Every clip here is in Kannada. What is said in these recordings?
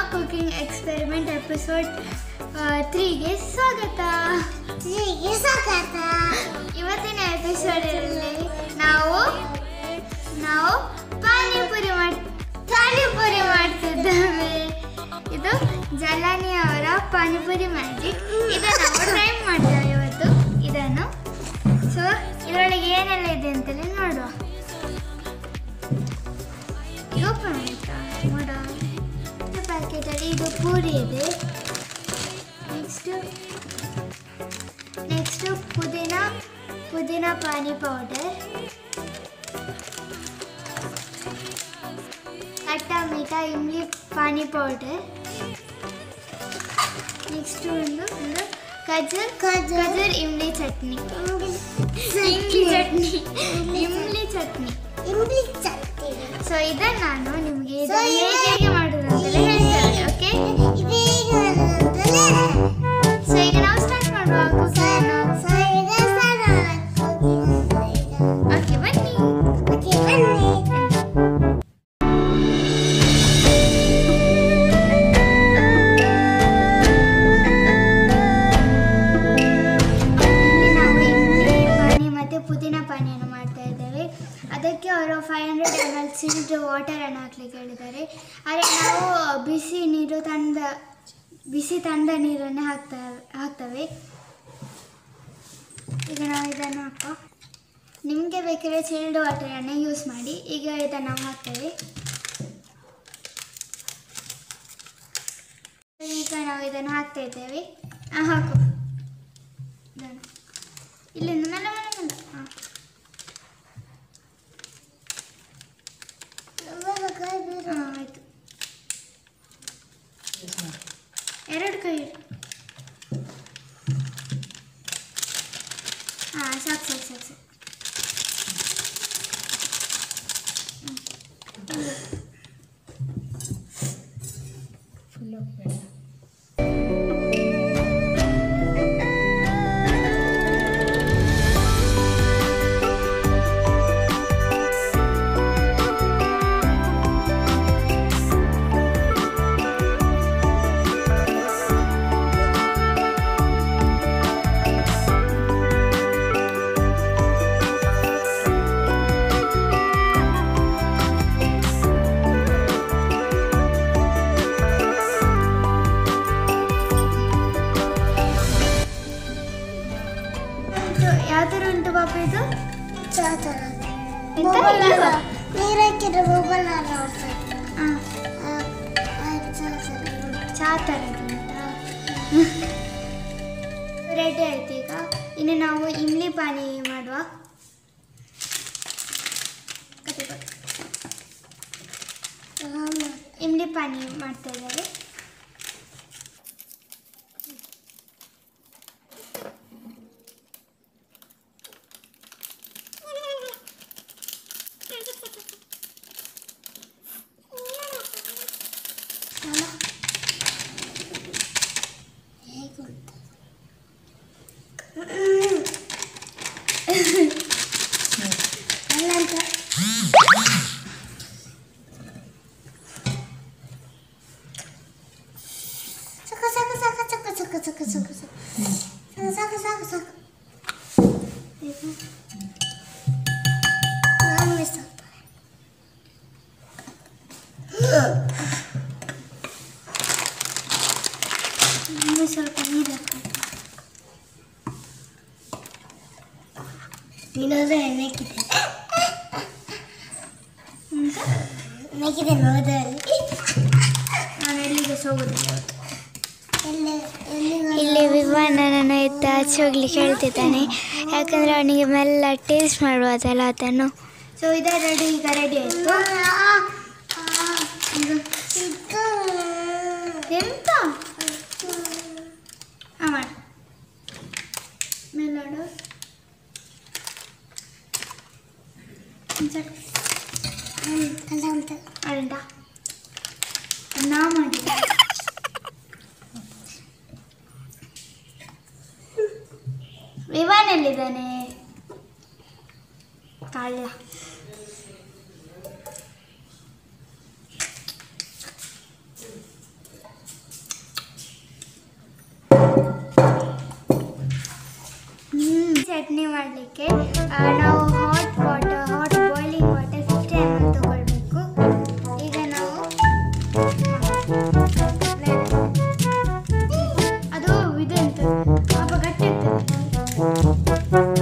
ಕುಕಿಂಗ್ ಎಕ್ಸ್ಪೆರಿಮೆಂಟ್ ಎಪಿಸೋಡ್ ತ್ರೀಗೆ ಸ್ವಾಗತ ಹೀಗೆ ಸ್ವಾಗತ ಇವತ್ತಿನ ಎಪಿಸೋಡಲ್ಲಿ ನಾವು ನಾವು ಪಾನಿಪುರಿ ಮಾಡ್ ಪಾನಿಪುರಿ ಮಾಡ್ತಿದ್ದೇವೆ ಇದು ಜಲಾನಿ ಅವರ ಪಾನಿಪುರಿ ಮ್ಯಾಜಿಕ್ ಇದನ್ನು ನಾವು ಟ್ರೈ ಮಾಡ್ತೇವೆ ಇವತ್ತು ಇದನ್ನು ಸೊ ಇದರೊಳಗೆ ಏನೆಲ್ಲ ಇದೆ ಅಂತೇಳಿ ನೋಡುವ ಓಪನ್ ಆಯ್ತಾ ನೋಡ ಪ್ಯಾಕೆಟಲ್ಲಿ ಇದು ಪೂರಿ ಇದೆ ನೆಕ್ಸ್ಟು ನೆಕ್ಸ್ಟು ಪುದೀನ ಪುದೀನ pani powder khatta meetha imli pani powder next ಒಂದು ಒಂದು ಖಜೂರ್ ಖಜೂರ್ ಇಮ್ಲಿ ಚಟ್ನಿ ಇಮ್ಲಿ ಚಟ್ನಿ ಇಮ್ಲಿ ಚಟ್ನಿ ಇಂಗ್ಲಿಷ್ ಚಟ್ನಿ ಸೊ ಇದನ್ನ ನಾನು ನಿಮಗೆ So, ಹೇಗೆ ಹೇಗೆ ಮಾಡೋದು ಅಂತಲೇ ಹೇಳ್ತೇನೆ ಓಕೆ ಇದು ಹೇಗೆ ಮಾಡೋದಂದ್ರೆ ಸೊ ಈಗ ನಾವು ಸ್ಟಾರ್ಟ್ ಮಾಡುವ ಕುಕಿಂಗ್ ಸೊ ಈಗ ಸ್ಟಾರ್ಟ್ ಓಕೆ ಬನ್ನಿ ಓಕೆ ಬನ್ನಿ ಇಲ್ಲಿ ನಾವು ಇಮ್ಲಿ ಪಾನಿ ಮತ್ತು ಪುದೀನ ಪಾನಿಯನ್ನು ಮಾಡ್ತಾ ಇದ್ದೇವೆ ಅದಕ್ಕೆ ಅವರು ಫೈವ್ ಹಂಡ್ರೆಡ್ ಎಮ್ ಎಲ್ ಸಿಲ್ಟ್ ವಾಟರನ್ನು ಹಾಕ್ಲಿಕ್ಕೆ ಹೇಳಿದ್ದಾರೆ ಆದರೆ ನಾವು ಬಿಸಿ ನೀರು ತಂದ ಬಿಸಿ ತಂದ ನೀರನ್ನೇ ಹಾಕ್ತಾ ಹಾಕ್ತೇವೆ ಈಗ ನಾವು ಇದನ್ನು ಹಾಕೋ ನಿಮಗೆ ಬೇಕಾದ್ರೆ ಚಿಲ್ಡ್ ವಾಟರನ್ನು ಯೂಸ್ ಮಾಡಿ ಈಗ ಇದನ್ನು ನಾವು ಹಾಕ್ತೇವೆ ಈಗ ನಾವು ಇದನ್ನು ಹಾಕ್ತಾ ಇದ್ದೇವೆ ಆ, ಹಾಕು ಇದನ್ನು. ಇಲ್ಲಿಂದ ಮೇಲೆ ಮೇಲೆ ಮೇಲೆ ಹಾಂ ಹಾಂ ಆಯಿತು ಎರಡು ಕೈ ಇಡು ಹಾಂ ಸಾಕು ಸಾಕು ಸಾಕು ಸಾಕು ಹ್ಮ್. ಒಂದು. ಇದು ಯಾವ ಥರ ಉಂಟು ಪಾಪ ಇದು ಚಾತರ ಎಂತ ಇಲ್ಲ ನೀರು ಹಾಕಿದ್ರೆ ಮೊಬೈಲ್ ಆಡ್ತಾರೆ ಹಾಂ ಚಾ ಥರ ಉಂಟಾ ರೆಡಿ ಆಯ್ತು ಈಗ ಇನ್ನು ನಾವು ಇಮ್ಲಿ ಪಾನಿ ಮಾಡುವ ಕತೆ ಕೊಡು. ಇಮ್ಲಿ ಪಾನಿ ಮಾಡ್ತಾ ಇದ್ದಾರೆ ಸಾಕು ಸಾಕು ಸಾಕು ಸಾಕು ಸಾಕು ಸಾಕು ಸಾಕು ಸಾಕು ಸಾಕು ಸಾಕು ಸಾಕು ಒಮ್ಮೆ ಸ್ವಲ್ಪ ಇನ್ನು ಸ್ವಲ್ಪ ನೀರು ಹಾಕಿ ನೀನಾದ್ರೆ ನೆಕ್ಕಿದೆ ಅಂತ ನೆಕ್ಕಿದೆ ನೋದಲ್ಲಿ ನಾನು ಎಲ್ಲಿಗೆ ಹೋಗುದಿಲ್ಲ ಇವತ್ತು. ಎಲ್ಲಿ ಎಲ್ಲಿ ಇಲ್ಲಿ ವಿವಾನ್ ನನ್ನನ್ನು ಎತ್ತ ಆಚೆ ಹೋಗ್ಲಿಕ್ಕೆ ಹೇಳ್ತಿದ್ದಾನೆ ಯಾಕಂದ್ರೆ ಅವನಿಗೆ ಮೆಲ್ಲ ಟೇಸ್ಟ್ ಮಾಡ್ಬೋದಲ್ಲ ಅದನ್ನು ಸೊ ಇದೇ ರೆಡಿ ಈಗ ರೆಡಿ ಆಯಿತು ಎಂತ ಹಾಂ ಮಾಡಿ ಮೇಲಾಡು ಅಲ್ಲ ಅಂತ ಅರಂಡ ನಾ ಮಾಡಿ ವಿವಾನ್ ಎಲ್ಲಿದ್ದಾನೆ ಕಳ್ಳ ಮಾಡಲಿಕ್ಕೆ ನಾವು hot water hot boiling water fifty M L ತಗೊಳ್ಬೇಕು ಈಗ ನಾವು ಅದು ಇದೆಂತ ಪಾಪ ಗಟ್ಟಿ ಇರ್ತದೆ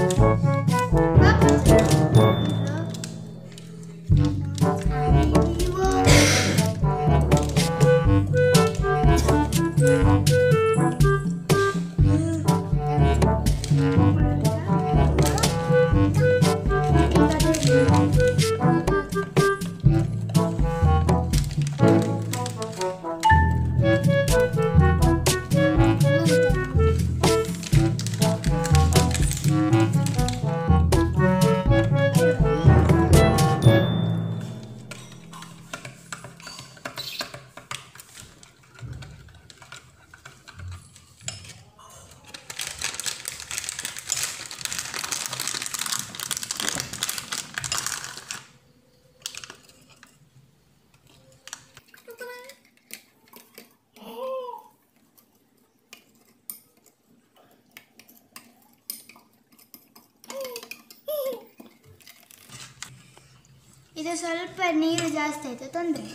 ಇದು ಸ್ವಲ್ಪ ನೀರು ಜಾಸ್ತಿ ಆಯಿತು ತೊಂದರೆ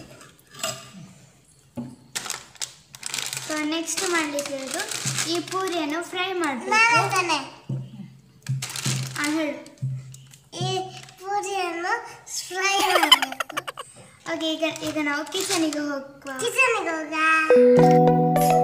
ಸೊ ನೆಕ್ಸ್ಟ್ ಮಾಡಲಿಕ್ಕೆ ಇರೋದು ಈ ಪೂರಿಯನ್ನು ಫ್ರೈ ಮಾಡಬೇಕು ನಾನಿದ್ದಾನೆ ಆ ಹೇಳು ಈ ಪೂರಿಯನ್ನು ಫ್ರೈ ಮಾಡಬೇಕು ಓಕೆ ಈಗ ಈಗ ನಾವು ಕಿಚನಿಗೆ ಹೋಗುವ ಕಿಚನ್ಗೆ ಹೋಗ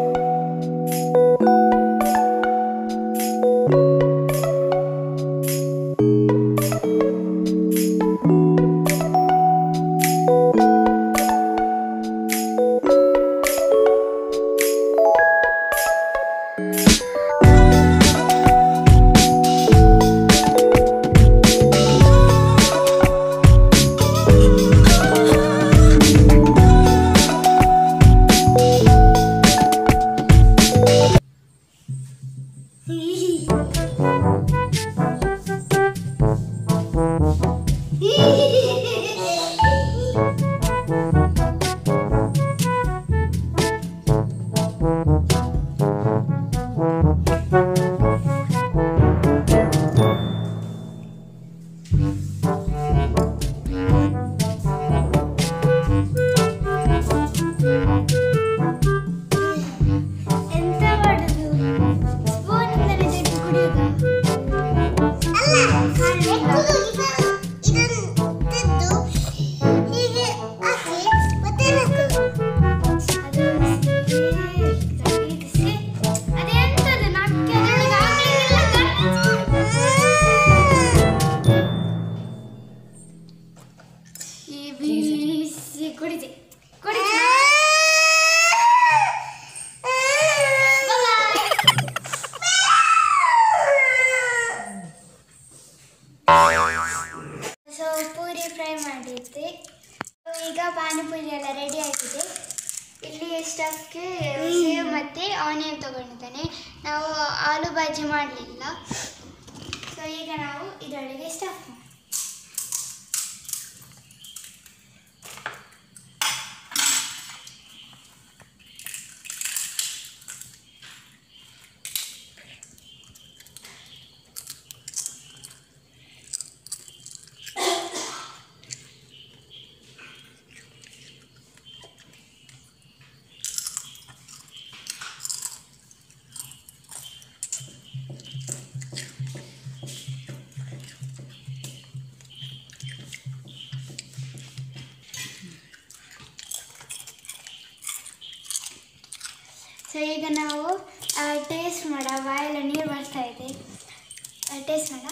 ಎಂತ ಮಾಡುದು ಸ್ಪೂನಿಂದಲೇ ತೆಗೆದು ಕುಡಿಯುವುದಾ ಅಲ್ಲ ಎಕ್ಕುದು ಇದನ್ನು ತೆಗೆದು ಹೀಗೆ ಹಾಕಿ ಮತ್ತೆ ಹಾಕು ಅದು ಇರಿಸಿ ಅದೆಂತದು ನಕ್ಕೆ ಅದರೊಳಗೆ ಆಗ್ಲಿಕ್ಕಿಲ್ಲ ಈ ಬೀಸಿ ಕುಡಿದೆ ಕುಡಿದೆ ಸೊ ಪೂರಿ ಫ್ರೈ ಮಾಡಿದ್ದೆ So, ಈಗ ಪಾನಿಪುರಿ ಎಲ್ಲ ರೆಡಿ ಆಗಿದೆ ಇಲ್ಲಿ ಸ್ಟಫ್ಗೆ ಸೇವ್ ಮತ್ತು ಆನಿಯನ್ ತಗೊಂಡಿದ್ದೇನೆ ನಾವು ಆಲೂ ಭಾಜಿ ಮಾಡಲಿಲ್ಲ ಸೊ ಈಗ ನಾವು ಇದರೊಳಗೆ ಸ್ಟಫ್ ಸೊ ಈಗ ನಾವು ಟೇಸ್ಟ್ ಮಾಡ ಬಾಯೆಲ್ಲ ನೀರು ಬರ್ತಾ ಇದೆ ಟೇಸ್ಟ್ ಮಾಡ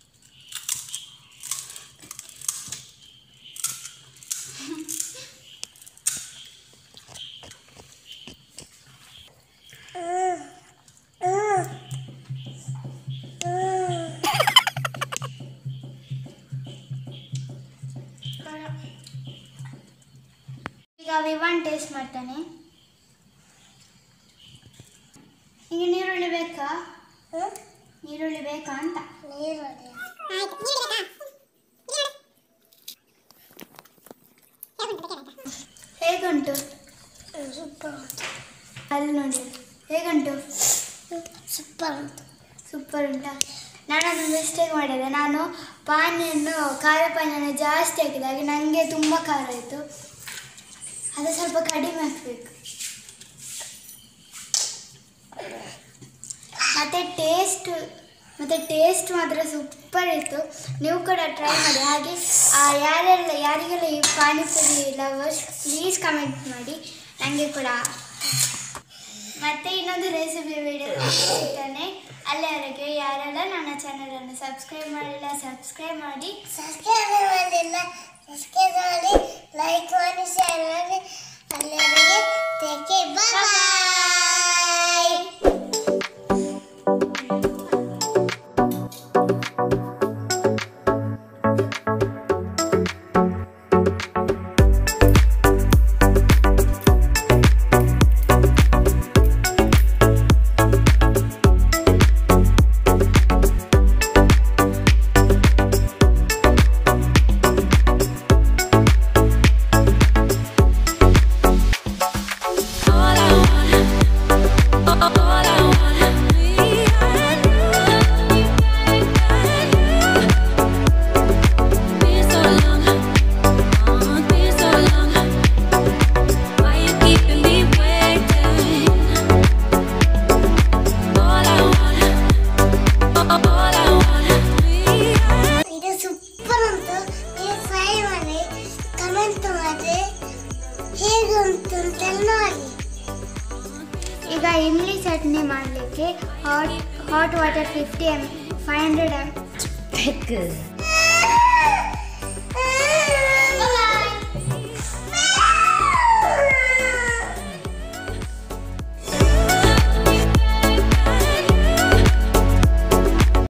ಈಗ ವಿವಾನ್ ಟೇಸ್ಟ್ ಮಾಡ್ತಾನೆ ಈಗ ನೀರುಳ್ಳಿ ಬೇಕಾ ನೀರುಳ್ಳಿ ಬೇಕಾ ಅಂತ ಹೇಗುಂಟು ಸೂಪರ್ ಅಲ್ಲಿ ನೋಡಿ ಹೇಗುಂಟು ಸೂಪರ್ ಉಂಟು ಸೂಪರ್ ಉಂಟಾ ನಾನೊಂದು ಮಿಸ್ಟೇಕ್ ಮಾಡಿದೆ ನಾನು ಪಾನಿಯನ್ನು ಖಾರ ಪಾನಿಯನ್ನು ಜಾಸ್ತಿ ಹಾಕಿದೆ ಹಾಗೆ ನನಗೆ ತುಂಬ ಖಾರ ಆಯಿತು ಅದು ಸ್ವಲ್ಪ ಕಡಿಮೆ ಹಾಕಬೇಕು ಮತ್ತು ಟೇಸ್ಟ್ ಮತ್ತು ಟೇಸ್ಟ್ ಮಾತ್ರ ಸೂಪರ್ ಇತ್ತು ನೀವು ಕೂಡ ಟ್ರೈ ಮಾಡಿ ಹಾಗೆ ಆ, ಯಾರೆಲ್ಲ ಯಾರಿಗೆಲ್ಲ ಈ ಪಾನಿಪುರಿ ಲವರ್ಸ್ ಪ್ಲೀಸ್ ಕಮೆಂಟ್ ಮಾಡಿ ನನಗೆ ಕೂಡ ಮತ್ತೆ ಇನ್ನೊಂದು ರೆಸಿಪಿ ವಿಡಿಯೋ ಸಿಗ್ತಾನೆ ಅಲ್ಲಿವರೆಗೆ ಯಾರೆಲ್ಲ ನನ್ನ ಚಾನಲನ್ನು ಸಬ್ಸ್ಕ್ರೈಬ್ ಮಾಡಿಲ್ಲ ಸಬ್ಸ್ಕ್ರೈಬ್ ಮಾಡಿ ಸಬ್ಸ್ಕ್ರೈಬ್ ಮಾಡಿಲ್ಲ ಸಬ್ಸ್ಕ್ರೈಬ್ ಮಾಡಿ ಲೈಕ್ ಮಾಡಿ ಶೇರ್ ಮಾಡಿ ಅಲ್ಲಿವರೆಗೆ take bye All I want, all I want, me and you, and you. Been so long, oh, been so long. Why you keeping me waiting? All I want, all I want, me and ಇದು ಸೂಪರ್ ಉಂಟು ನೀವು ಟ್ರೈ ಮಾಡಿ ಕಮೆಂಟ್ ಮಾಡಿ ಹೇಗುಂಟು ಅಂತೆಲ್ಲ ನೋಡಿ ಈಗ ಇಮ್ಲಿ ಚಟ್ನಿ ಮಾಡಲಿಕ್ಕೆ hot hot water fifty M five hundred M Pick